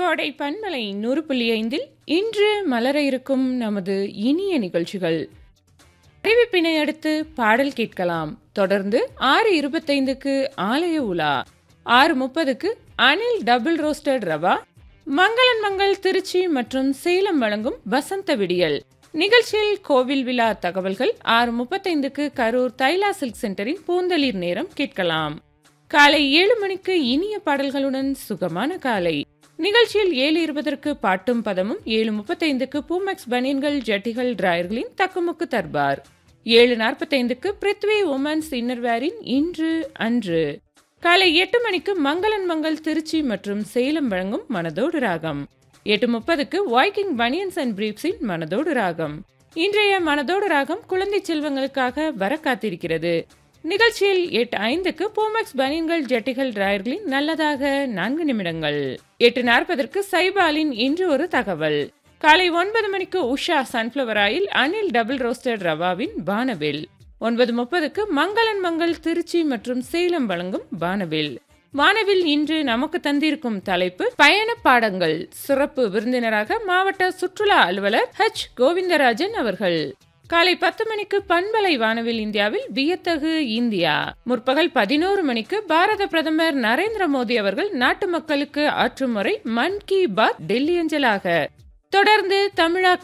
கோடை பன்மலை நூறு புள்ளி ஐந்தில் இன்று மலர இருக்கும் நமது இனிய நிகழ்ச்சிகள் அறிவிப்பினை அடுத்து பாடல் கேட்கலாம் தொடர்ந்து ஆறு இருபத்தைந்துக்கு ஆலய உலா ஆறு முப்பதுக்கு அனில் டபுள் ரோஸ்டட் ரவா மங்களன் மங்கள் திருச்சி மற்றும் சேலம் வழங்கும் வசந்த விடியல் நிகழ்ச்சியில் கோவில் விழா தகவல்கள் ஆறு முப்பத்தைந்துக்கு கரூர் தைலா சில்க் சென்டரின் பூந்தளிர் நேரம் கேட்கலாம் காலை ஏழு மணிக்கு இனிய பாடல்களுடன் சுகமான காலை நிகழ்ச்சியில் ஏழு இருபதற்கு பாட்டும் பதமும் ஏழு முப்பத்தைந்துக்கு பூமெக்ஸ் பனியன்கள் ஜட்டிகள் டிராயர்களின் தக்குமுக்கு தர்பார் ஏழு நாற்பத்தைந்துக்கு பிருத்வி உமன்ஸ் இன்னர்வேரின் இன்று அன்று காலை எட்டு மணிக்கு மங்களன் மங்கள் திருச்சி மற்றும் சேலம் வழங்கும் மனதோடு ராகம் எட்டு முப்பதுக்கு வாய்க்கிங் பனியன்ஸ் அண்ட் பிரீப்ஸின் மனதோடு ராகம் இன்றைய மனதோடு ராகம் குழந்தை செல்வங்களுக்காக வர காத்திருக்கிறது நிகழ்ச்சியில் எட்டு ஐந்துக்கு போமக்ஸ் பனியன்கள் ஜட்டிகள் டிராயர்களின் நல்லதாக நான்கு நிமிடங்கள் எட்டு நாற்பதற்கு சைபாலின் இன்று ஒரு தகவல் காலை ஒன்பது மணிக்கு Usha sunflower oil Anil double roasted ரவாவின் பானவில் ஒன்பது முப்பதுக்கு மங்களன் மங்கள் திருச்சி மற்றும் சேலம் வழங்கும் வானவில் வானவில் இன்று நமக்கு தந்திருக்கும் தலைப்பு பயண பாடங்கள் சிறப்பு விருந்தினராக மாவட்ட சுற்றுலா அலுவலர் ஹெச் கோவிந்தராஜன் அவர்கள் காலை பத்து மணிக்கு பண்பலை வானவில் இந்தியாவில் வியத்தகு இந்தியா முற்பகல் பதினோரு மணிக்கு பாரத பிரதமர் நரேந்திர மோடி அவர்கள் நாட்டு மக்களுக்கு ஆற்றும் முறை மன் கி பாத் டெல்லி அஞ்சலாக தொடர்ந்து தமிழா